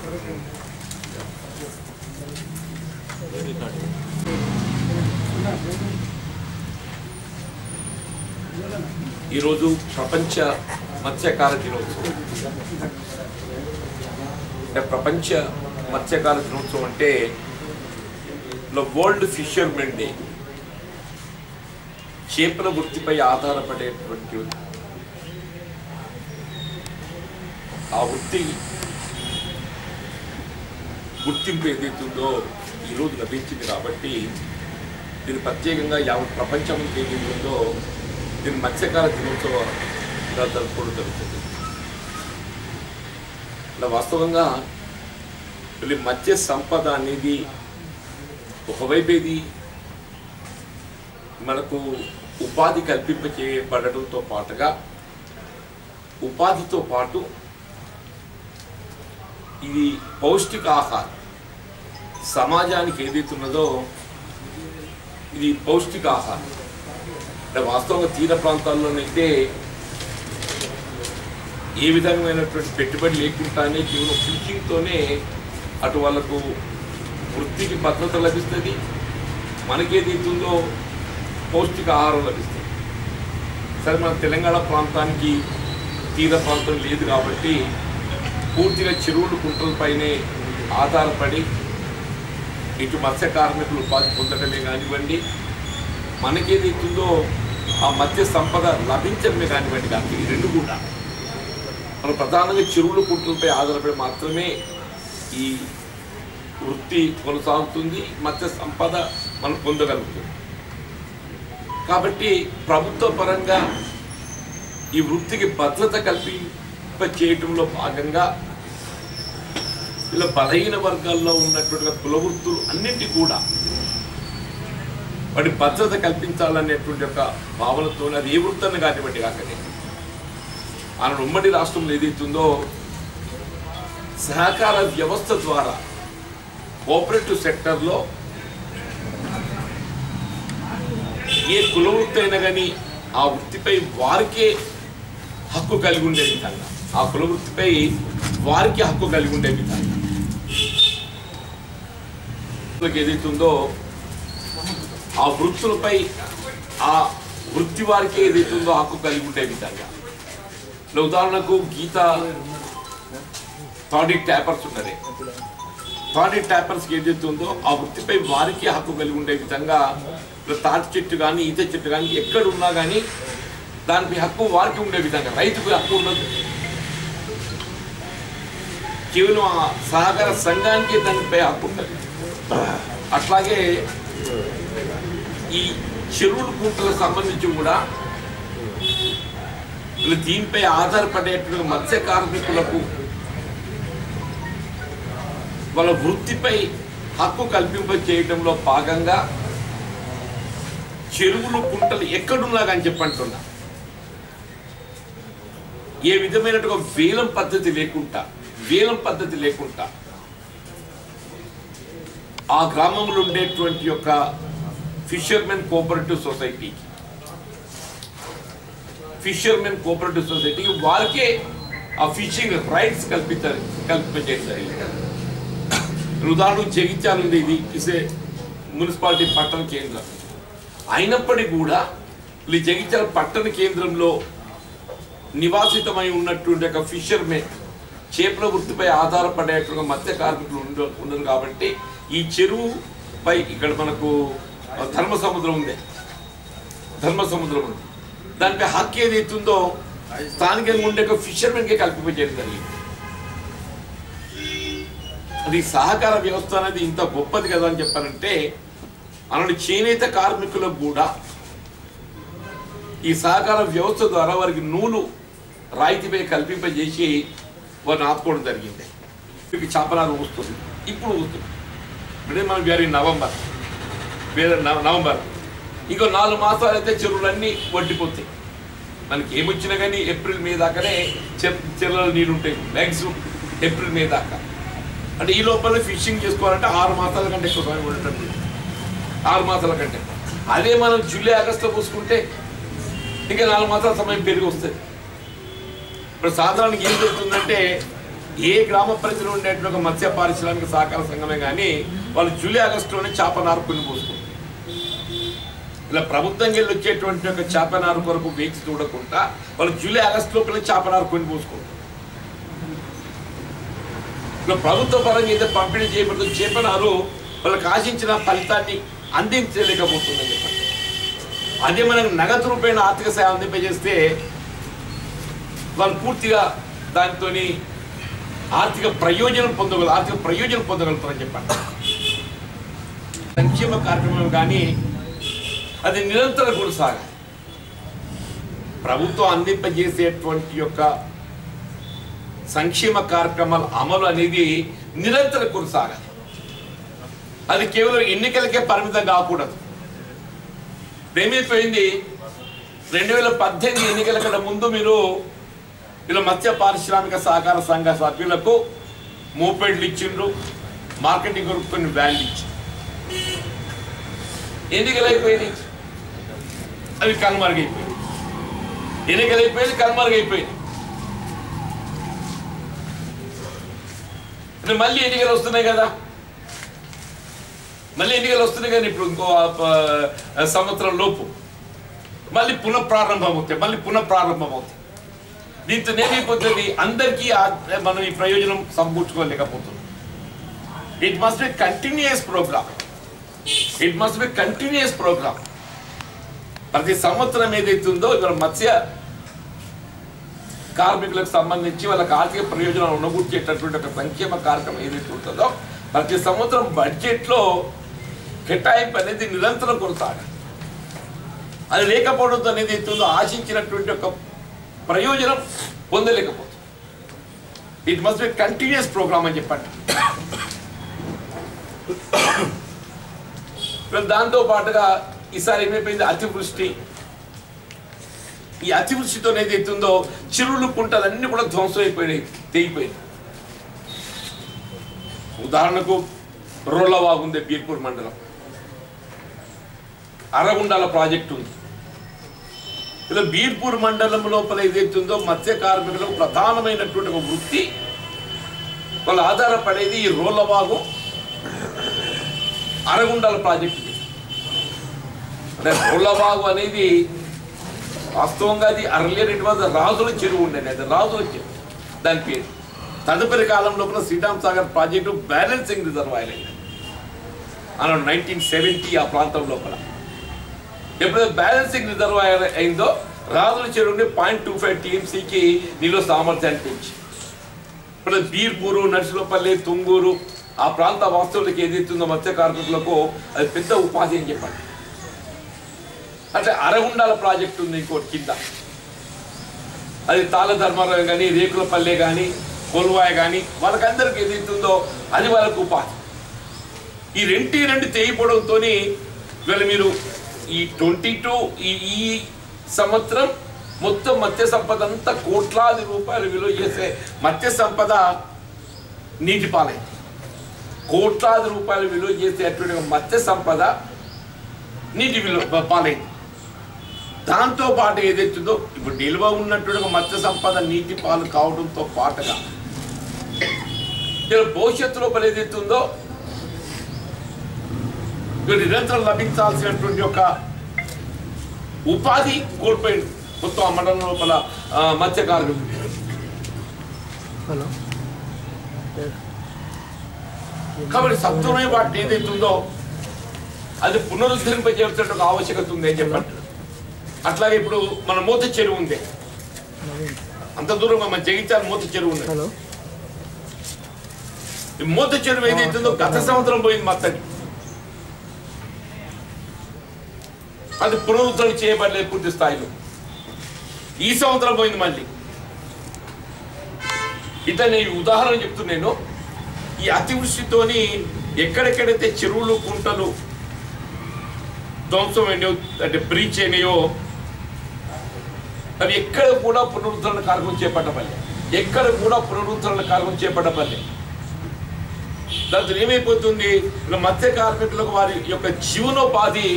ఈరోజు ప్రపంచ మత్స్యకార దినోత్సవం అంటే ప్రపంచ మత్స్యకార దినోత్సవం అంటే వరల్డ్ ఫిషర్మెన్ డే చేపల వృత్తిపై ఆధారపడేటువంటి ఆ వృత్తి గుర్తింపు ఏదైతుందో ఈరోజు లభించింది కాబట్టి దీన్ని ప్రత్యేకంగా యావత్ ప్రపంచం ఏదైతే ఉందో దీన్ని మత్స్యకార దినోత్సవంగా జరుపుకోవడం జరుగుతుంది ఇలా వాస్తవంగా వీళ్ళ మత్స్య సంపద అనేది ఒకవైపు ఇది మనకు ఉపాధి కల్పింప చేయబడటంతో పాటుగా ఉపాధితో పాటు ఇది పౌష్టికాహారం సమాజానికి ఏదైతే ఉన్నదో ఇది పౌష్టికాహారం అంటే వాస్తవంగా తీర ప్రాంతాల్లోనైతే ఏ విధమైనటువంటి పెట్టుబడి లేకుండానే కేవలం ఫిషింగ్తోనే అటు వాళ్ళకు వృత్తికి భద్రత లభిస్తుంది మనకేదైతుందో పౌష్టిక ఆహారం లభిస్తుంది సరే మన తెలంగాణ ప్రాంతానికి తీర ప్రాంతం లేదు కాబట్టి పూర్తిగా చెరువులు కుంటలపైనే ఆధారపడి ఇటు మత్స్య కార్మికులు ఉపాధి పొందడమే కానివ్వండి మనకేదైతుందో ఆ మత్స్య సంపద లభించడమే కానివ్వండి కాదు ఈ రెండు కూడా మనం ప్రధానంగా చెరువులు కుంటలపై ఆధారపడి మాత్రమే ఈ వృత్తి కొనసాగుతుంది మత్స్య సంపద మనం పొందగలుగుతుంది కాబట్టి ప్రభుత్వ పరంగా ఈ వృత్తికి భద్రత కల్పింప చేయటంలో భాగంగా ఇలా బలహీన వర్గాల్లో ఉన్నటువంటి కుల వృత్తులు అన్నింటి కూడా వాటి భద్రత కల్పించాలనేటువంటి ఒక భావనతో అది ఏ వృత్తాన్ని కానివ్వండి కాకనే ఆయన ఉమ్మడి రాష్ట్రంలో ఏదైతుందో సహకార వ్యవస్థ ద్వారా కోఆపరేటివ్ సెక్టర్లో ఏ కుల వృత్తి అయినా కానీ ఆ వృత్తిపై వారికే హక్కు కలిగి ఉండే విధంగా ఆ కుల వృత్తిపై వారికి హక్కు కలిగి ఉండే విధంగా ఏదైతే ఉందో ఆ వృత్తులపై ఆ వృత్తి వారికి ఏదైతే ఉందో హక్కు కలిగి ఉండే విధంగా ఇలా ఉదాహరణకు గీత థాడీ ట్యాపర్స్ ఉన్నది థాడీ ట్యాపర్స్కి ఏదైతే ఉందో ఆ వృత్తిపై వారికి హక్కు కలిగి ఉండే విధంగా ఇలా తాటి చెట్టు కానీ ఈత చెట్టు కానీ ఎక్కడ ఉన్నా కానీ దానిపై హక్కు వారికి ఉండే విధంగా రైతుకు హక్కు ఉండదు కేవలం ఆ సహకార సంఘానికి దానిపై హక్కు ఉంటుంది అట్లాగే ఈ చెరువుల కుంటలకు సంబంధించి కూడా వీళ్ళు దీనిపై ఆధారపడేటువంటి మత్స్య కార్మికులకు వాళ్ళ వృత్తిపై హక్కు కల్పింప చేయడంలో భాగంగా చెరువులు కుంటలు ఎక్కడున్నా కానీ చెప్పంటున్నా ఏ విధమైనటువంటి వేలం పద్ధతి లేకుండా వేలం పద్ధతి లేకుండా ఆ గ్రామంలో ఉండేటువంటి యొక్క ఫిషర్మెన్ కోఆపరేటివ్ సొసైటీకి ఫిషర్మెన్ కోఆపరేటివ్ సొసైటీకి వారికే ఆ ఫిషింగ్ రైట్స్ కల్పించారు కల్పించేసారు ఉదాహరణ జగిత్యాల ఉంది ఇది ఇసే మున్సిపాలిటీ పట్టణ కేంద్రం అయినప్పటికీ కూడా ఈ జగిత్యాల పట్టణ కేంద్రంలో నివాసితమై ఉన్నటువంటి ఒక ఫిషర్మెన్ చేపల వృత్తిపై ఆధారపడేటువంటి మత్స్య కార్మికులు ఉండ ఉండరు కాబట్టి ఈ చెరువుపై ఇక్కడ మనకు ధర్మ సముద్రం ఉంది ధర్మ సముద్రం ఉంది దానిపై హక్కు ఏదైతుందో స్థానికంగా ఉండే ఒక ఫిషర్మెన్కే కల్పింపజేయడం జరిగింది అది సహకార వ్యవస్థ అనేది ఇంత గొప్పది కదా అని చెప్పారంటే అలాంటి చేనేత కార్మికులకు కూడా ఈ సహకార వ్యవస్థ ద్వారా వారికి నూలు రాయితీపై కల్పింపజేసి వారిని ఆపుకోవడం జరిగింది వీరికి చాపనాలు వస్తుంది ఇప్పుడు వస్తుంది ఇప్పుడే మనం వేరే నవంబర్ వేరే నవ- నవంబర్ ఇంకో నాలుగు మాసాలు అయితే చెరువులన్నీ వడ్డిపోతాయి మనకి ఏమొచ్చినా కానీ ఏప్రిల్ మే దాకానే చెర్ చెర్లలో నీళ్ళు ఉంటాయి మ్యాక్సిమం ఏప్రిల్ మే దాకా అంటే ఈ లోపల ఫిషింగ్ చేసుకోవాలంటే ఆరు మాసాల కంటే ఎక్కువ సమయం ఉండటం లేదు. ఆరు మాసాల కంటే అదే మనం జూలై ఆగస్టులో పూసుకుంటే ఇంకా నాలుగు మాసాల సమయం పెరిగి వస్తుంది ఇప్పుడు సాధారణంగా ఏం జరుగుతుందంటే ఏ గ్రామ పరిధిలో ఉండేటువంటి ఒక మత్స్య పారిశ్రామిక సహకార సంఘమే కానీ వాళ్ళు జూలై ఆగస్టులోనే చేప నారు కొన్ని పోసుకుంటారు ఇలా ప్రభుత్వం వెళ్ళి వచ్చేటువంటి ఒక చేపనారు కొరకు వేచి చూడకుండా వాళ్ళు జూలై ఆగస్టు లోపల చేపనారు కొన్ని పోసుకుంటారు ఇలా ప్రభుత్వ పరంగా ఏదో పంపిణీ చేయబడుతుంది చేపనారు వాళ్ళకి ఆశించిన ఫలితాన్ని అందించలేకపోతుందని చెప్పండి అదే మనకు నగదు రూపాయల ఆర్థిక సేవ అందింపజేస్తే వాళ్ళు పూర్తిగా దానితో ఆర్థిక ప్రయోజనం పొందగలరు ఆర్థిక ప్రయోజనం పొందగలుగుతారని చెప్పండి సంక్షేమ కార్యక్రమం కానీ అది నిరంతరం కొనసాగాలి ప్రభుత్వం అందింపజేసేటువంటి యొక్క సంక్షేమ కార్యక్రమాల అమలు అనేది నిరంతరం కొనసాగాలి అది కేవలం ఎన్నికలకే పరిమితం కాకూడదు ఏమైపోయింది రెండు వేల పద్దెనిమిది ఎన్నికల కన్నా ముందు మీరు ఇలా మత్స్య పారిశ్రామిక సహకార సంఘ సభ్యులకు మోపెడ్లు ఇచ్చిండ్రు మార్కెటింగ్ కొరకు కొన్ని వ్యాన్లు ఇచ్చిండ్రు ఎన్నికలు అయిపోయినాయి అవి కనుమరుగైపోయింది ఎన్నికలు అయిపోయింది కనుమరుగైపోయింది అంటే మళ్ళీ ఎన్నికలు వస్తున్నాయి కదా మళ్ళీ ఎన్నికలు వస్తున్నాయి కానీ ఇప్పుడు ఇంకో ఆ, సంవత్సరం లోపు మళ్ళీ పునఃప్రారంభం అవుతాయి మళ్ళీ పునఃప్రారంభం అవుతాయి దీంతో ఏమైపోతుంది అందరికీ ఆ- మనం ఈ ప్రయోజనం సమకూర్చుకోలేకపోతున్నాం it must be continuous program it must be continuous program ప్రతి సంవత్సరం ఏదైతే ఉందో ఇక్కడ మత్స్య కార్మికులకు సంబంధించి వాళ్ళకి ఆర్థిక ప్రయోజనాలు ఉండగూర్చేటటువంటి ఒక సంక్షేమ కార్యక్రమం ఏదైతే ఉంటుందో ప్రతి సంవత్సరం బడ్జెట్లో కేటాయింపు అనేది నిరంతరం కొనసాగాలి అది లేకపోవడంతో అనేది ఏదైతుందో ఆశించినటువంటి ఒక ప్రయోజనం పొందలేకపోతుంది it must be continuous program అని చెప్పండి ఇప్పుడు దాంతో పాటుగా ఈసారి ఏమైపోయింది అతివృష్టి ఈ అతివృష్టితో ఏదైతే ఉందో చెరువులు కుంటలన్నీ కూడా ధ్వంసం అయిపోయినాయి తెగిపోయినాయి ఉదాహరణకు రోళ్ళవాగు ఉంది బీర్పూర్ మండలం అరగుండాల ప్రాజెక్ట్ ఉంది ఇలా బీర్పూర్ మండలం లోపల ఏదైతే ఉందో మత్స్య కార్మికులకు ప్రధానమైనటువంటి ఒక వృత్తి వాళ్ళు ఆధారపడేది ఈ రోళ్ళవాగు అరగుండాల ప్రాజెక్టు మీద. అంటే రోళ్ళవాగు అనేది వాస్తవంగా అది అర్లియర్ ఇట్ వాజ్ రాజుల చెరువు ఉండేది అది రాజుల చెరువు దాని పేరు తదుపరి కాలం లోపల Sriram Sagar project balancing reservoir అయింది అలా నైన్టీన్ సెవెంటీ ఆ ప్రాంతం లోపల ఎప్పుడైతే బ్యాలెన్సింగ్ రిజర్వాయర్ అయిందో రాజుల చెరువుని పాయింట్ టూ ఫైవ్ టీఎంసీకి నిలువ సామర్థ్యాన్ని పెంచి ఇప్పుడు బీర్పూరు నర్సులపల్లి తుంగూరు ఆ ప్రాంత వాస్తువులకు ఏదైతుందో మత్స్య కార్మికులకు అది పెద్ద ఉపాధి అని చెప్పండి అంటే అరగుండాల ప్రాజెక్ట్ ఉంది ఇంకోటి కింద అది తాళ ధర్మారావు కానీ రేకులపల్లె కానీ కొలువాయ కానీ వాళ్ళకందరికి ఏదైతుందో అది వాళ్ళకు ఉపాధి ఈ రెంటి రెండు తెగిపోవడంతో ఇవాళ మీరు ఈ ట్వంటీ టూ ఈ ఈ సంవత్సరం మొత్తం మత్స్య సంపద అంతా కోట్లాది రూపాయలు విలువ చేసే మత్స్య సంపద నీటి పాలైంది కోట్లాది రూపాయలు విలువ చేసేటువంటి ఒక మత్స్య సంపద నీటి విలువ పాలైంది దాంతో పాటు ఏదైతుందో ఇప్పుడు నిల్వ ఉన్నటువంటి ఒక మత్స్య సంపద నీటి పాలు కావడంతో పాటుగా ఇలా భవిష్యత్తు లోపల ఏదైతుందో ఇక నిరంతరం లభించాల్సినటువంటి ఒక ఉపాధి కోల్పోయింది మొత్తం ఆ మండలం లోపల ఆ, మత్స్య కార్మికులు హలో కాబట్టి సత్వమే వాటిని ఏదైతే ఉందో అది పునరుద్ధరింపజేయాల్సిన ఒక ఆవశ్యకత ఉంది అని చెప్పండి అట్లాగే ఇప్పుడు మన మూత చెరువు ఉంది నవీన్ అంత దూరం మన జగిత్యాల మూత చెరువు ఉంది హలో ఈ మూత చెరువు ఏదైతే ఉందో గత సంవత్సరం పోయింది మొత్తాన్ని అది పునరుద్ధరణ చేయబడలేదు పూర్తి స్థాయిలో ఈ సంవత్సరం పోయింది మళ్ళీ ఇట్లా నేను ఉదాహరణ చెప్తున్నాను ఈ అతివృష్టితోని ఎక్కడెక్కడైతే చెరువులు కుంటలు ధ్వంసం అయినాయో అంటే బ్రీచ్ అయినాయో అవి ఎక్కడ కూడా పునరుద్ధరణ కార్యక్రమం చేపట్టబడలే ఎక్కడ కూడా పునరుద్ధరణ కార్యక్రమం చేపట్టబడలే దాంతో ఏమైపోతుంది ఇలా మత్స్య కార్మికులకు వారి యొక్క జీవనోపాధి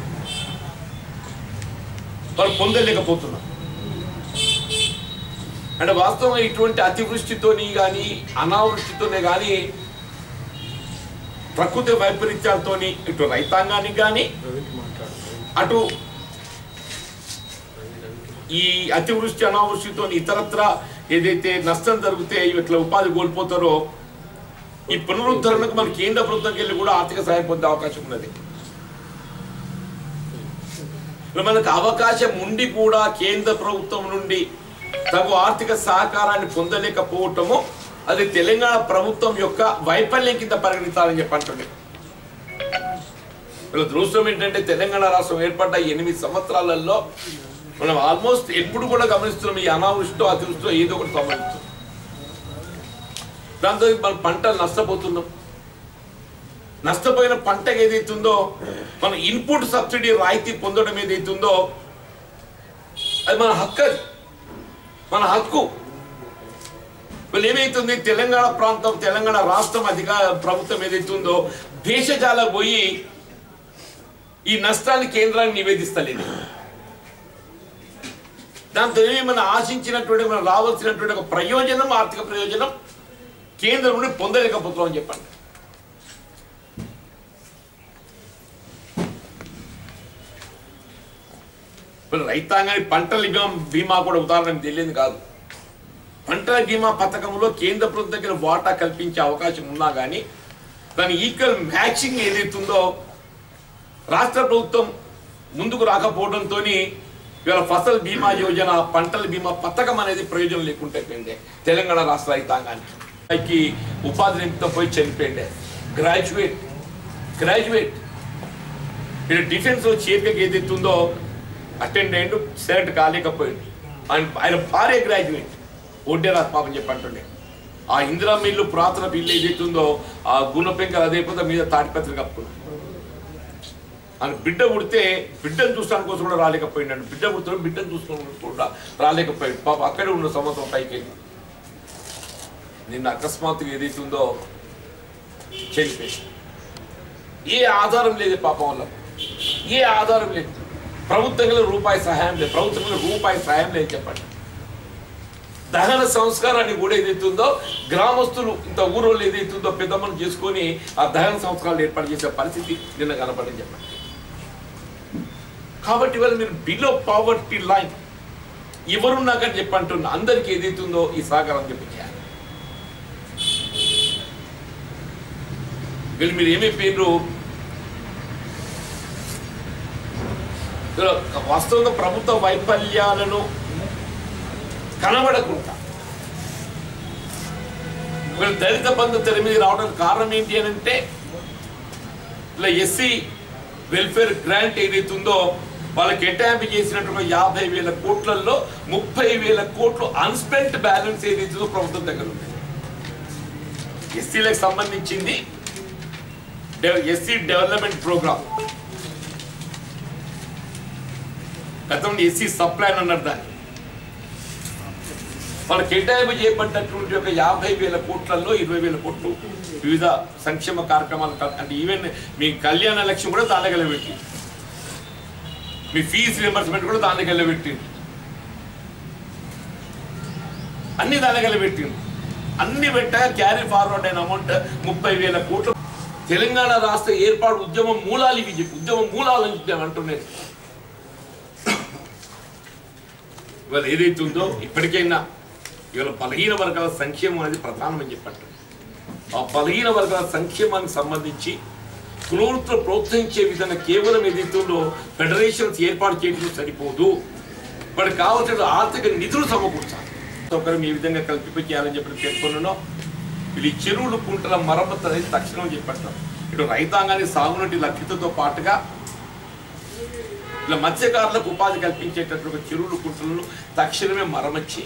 వాళ్ళు పొందలేకపోతున్నారు అంటే వాస్తవంగా ఇటువంటి అతివృష్టితోని కానీ అనావృష్టితోనే కానీ ప్రకృతి వైపరీత్యాలతోని ఇటు రైతాంగానికి కానీ అటు ఈ అతివృష్టి అనావృష్టితో ఇతరత్ర ఏదైతే నష్టం జరిగితే ఇట్లా ఉపాధి కోల్పోతారో ఈ పునరుద్ధరణకు మన కేంద్ర ప్రభుత్వంకి వెళ్ళి కూడా ఆర్థిక సహాయం పొందే అవకాశం ఉన్నది ఇప్పుడు మనకు అవకాశం ఉండి కూడా కేంద్ర ప్రభుత్వం నుండి తగు ఆర్థిక సహకారాన్ని పొందలేకపోవటము అది తెలంగాణ ప్రభుత్వం యొక్క వైఫల్యం కింద పరిగణించాలని చెప్పి అంటుంది వీళ్ళ దృష్టం ఏంటంటే తెలంగాణ రాష్ట్రం ఏర్పడ్డ ఎనిమిది సంవత్సరాలలో మనం ఆల్మోస్ట్ ఎప్పుడు కూడా గమనిస్తున్నాం ఈ అనావృష్టితో అతివృష్టితో ఏదో ఒకటి సంబంధించాం దాంతో మన పంటలు నష్టపోతున్నాం నష్టపోయిన పంటకు ఏదైతుందో మన ఇన్పుట్ సబ్సిడీ రాయితీ పొందడం ఏదైతుందో అది మన హక్కు అది మన హక్కు వీళ్ళు ఏమైతుంది తెలంగాణ ప్రాంతం తెలంగాణ రాష్ట్రం అధికార ప్రభుత్వం ఏదైతుందో దేశజాల పోయి ఈ నష్టాన్ని కేంద్రాన్ని నివేదిస్తలేదు దాంతో ఏమి మనం ఆశించినటువంటి మనం రావాల్సినటువంటి ఒక ప్రయోజనం ఆర్థిక ప్రయోజనం కేంద్రం నుండి పొందలేకపోతున్నాం అని చెప్పండి ఇప్పుడు రైతాంగానికి పంటల బీమా బీమా కూడా ఉదాహరణకు తెలియదు కాదు పంటల బీమా పథకంలో కేంద్ర ప్రభుత్వం దగ్గర వాటా కల్పించే అవకాశం ఉన్నా కానీ దాని ఈక్వల్ మ్యాచింగ్ ఏదైతుందో రాష్ట్ర ప్రభుత్వం ముందుకు రాకపోవడంతో ఇవాళ ఫసల్ బీమా యోజన పంటల బీమా పథకం అనేది ప్రయోజనం లేకుండా అయిపోయింది తెలంగాణ రాష్ట్ర రైతాంగానికి పైకి ఉపాధి నిమిత్తం పోయి చనిపోయింది గ్రాడ్యుయేట్ గ్రాడ్యుయేట్ ఇక్కడ డిఫెన్స్ లో చేరికకి ఏదైతే ఉందో అటెండ్ అయ్యిండు సెలెక్ట్ కాలేకపోయింది ఆయన ఆయన భార్య గ్రాడ్యుయేట్ ఒడ్డేరా పాపం చెప్పి అంటుండే ఆ ఇందిరా మిల్లు పురాతన బిల్లు ఏదైతే ఉందో ఆ గుణపెంకలు అదే పోతే మీద తాటిపత్రి కప్పుకున్నాడు ఆయన బిడ్డ పుడితే బిడ్డను చూస్తానికి కోసం కూడా రాలేకపోయినాడు బిడ్డ పుడుతున్న బిడ్డను చూసుకోవడానికి కూడా రాలేకపోయాడు పాప అక్కడే ఉన్న సంవత్సరం పైకి వెళ్ళి నిన్న అకస్మాత్తుగా ఏదైతే ఉందో చనిపోయింది ఏ ఆధారం లేదు పాపం వల్ల ఏ ఆధారం లేదు ప్రభుత్వంలో రూపాయి సహాయం లేదు ప్రభుత్వంలో రూపాయి సహాయం లేదు చెప్పండి దహన సంస్కారాన్ని కూడా ఏదైతుందో గ్రామస్తులు ఇంత ఊరోళ్ళు ఏదైతుందో పెద్దమ్మను చేసుకొని ఆ దహన సంస్కారాలు ఏర్పాటు చేసే పరిస్థితి నిన్న కనపడింది చెప్పండి కాబట్టి ఇవాళ మీరు బిలో పావర్టీ లైన్ ఎవరున్నాకని చెప్పి అంటున్నా అందరికి ఏదైతుందో ఈ సహకారం చెప్పి చేయాలి వీళ్ళు మీరు ఏమైపోయినరు వీళ్ళు వాస్తవంగా ప్రభుత్వ వైఫల్యాలను కనబడకుండా వీళ్ళు దళిత బంధు తెర మీద రావడానికి కారణం ఏంటి అని అంటే ఇలా ఎస్సీ వెల్ఫేర్ గ్రాంట్ ఏదైతే ఉందో వాళ్ళకి కేటాయింపు చేసినటువంటి యాభై వేల కోట్లలో ముప్పై వేల కోట్లు అన్స్పెంట్ బ్యాలెన్స్ ఏదైతే ఉందో ప్రభుత్వం దగ్గర ఉంది ఎస్సీలకు సంబంధించింది ఎస్సీ డెవలప్మెంట్ ప్రోగ్రామ్ గతంలో ఎస్సీ సప్లై అని అన్నారు దాన్ని వాళ్ళు కేటాయింపు చేయబడ్డటువంటి ఒక యాభై వేల కోట్లలో ఇరవై వేల కోట్లు వివిధ సంక్షేమ కార్యక్రమాలు క- అంటే ఈవెన్ మీ కళ్యాణ లక్ష్యం కూడా దానికెళ్ళ పెట్టి మీ ఫీజు రియంబర్స్మెంట్ కూడా దానికెళ్ళ పెట్టింది అన్ని దానికెళ్ళ పెట్టింది అన్ని పెట్టాక క్యారీ ఫార్వర్డ్ అయిన అమౌంట్ ముప్పై వేల కోట్లు తెలంగాణ రాష్ట్ర ఏర్పాటు ఉద్యమం మూలాలు ఇవి చెప్పి ఉద్యమం మూలాలు అని చెప్పి అంటున్నాను ఇవాళ ఏదైతే ఉందో ఇప్పటికైనా ఇవాళ బలహీన వర్గాల సంక్షేమం అనేది ప్రధానమని చెప్పట్టు ఆ బలహీన వర్గాల సంక్షేమానికి సంబంధించి కులవృత్తులు ప్రోత్సహించే విధంగా కేవలం ఏదైతే ఉందో ఫెడరేషన్స్ ఏర్పాటు చేయడం సరిపోదు వాటికి కావాల్సిన ఆర్థిక నిధులు సమకూర్చాలి సౌకర్యం ఏ విధంగా కల్పింప చేయాలని చెప్పి పేర్కొన్నానో వీళ్ళు ఈ చెరువులు కుంటల మరమ్మతు అనేది తక్షణం చెప్పట్టాం ఇటు రైతాంగానికి సాగునీటి లభ్యతతో పాటుగా ఇలా మత్స్యకారులకు ఉపాధి కల్పించేటటువంటి చెరువులు కుంటలను తక్షణమే మరమచ్చి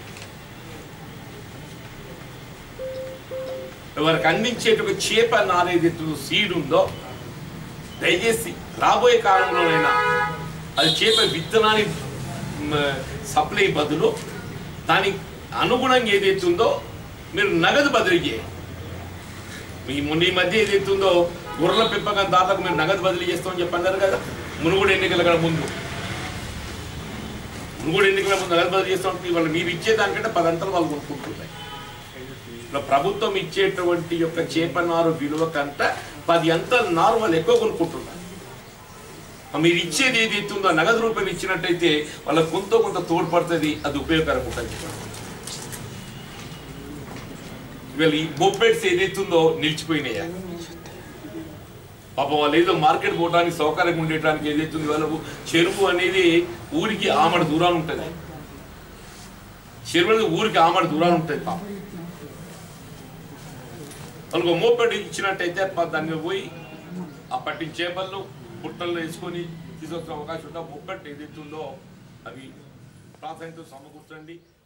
వారికి అందించేటువంటి చేప నారేది సీడ్ ఉందో దయచేసి రాబోయే కాలంలోనైనా అది చేప విత్తనాన్ని సప్లై బదులు దానికి అనుగుణంగా ఏదైతే ఉందో మీరు నగదు బదిలీ చేయండి మీ మొన్న ఈ మధ్య ఏదైతే ఉందో గొర్రెల పెంపకం దాతలకు మీరు నగదు బదిలీ చేస్తామని చెప్పన్నారు కదా మునుగోడు ఎన్నికల కన్నా ముందు ఇంకోటి ఎన్నికల ముందు నగదు బదిలీ చేస్తూ ఉంటే వాళ్ళు మీరు ఇచ్చే దానికంటే పదంతలు వాళ్ళు కొనుక్కుంటున్నాయి ఇప్పుడు ప్రభుత్వం ఇచ్చేటువంటి యొక్క చేప నారు విలువ కంట పది అంతల నారు వాళ్ళు ఎక్కువ కొనుక్కుంటున్నారు ఆ మీరు ఇచ్చేది ఏది ఎత్తుందో నగదు రూపాయలు ఇచ్చినట్టయితే వాళ్ళకి కొంత కొంత తోడ్పడుతుంది అది ఉపయోగకరం ఉంటుంది ఇవాళ ఈ బొప్పెట్స్ ఏదైతుందో నిలిచిపోయినాయా పాపం వాళ్ళు ఏదో మార్కెట్ పోవడానికి సౌకర్యంగా ఉండేటానికి ఏదైతుంది వాళ్ళకు చెరువు అనేది ఊరికి ఆమడ దూరాన్ని ఉంటుంది చెరువు అనేది ఊరికి ఆమడ దూరాన్ని ఉంటుంది పాపం వాళ్ళకు మోపెడ్ ఇచ్చినట్టయితే ప- దాన్ని పోయి ఆ పట్టిన చేపలను బుట్టల్లో వేసుకొని తీసుకొచ్చే అవకాశం ఉంటే మోపెట్ ఏదైతుందో అవి ప్రాధాన్యత సమకూర్చండి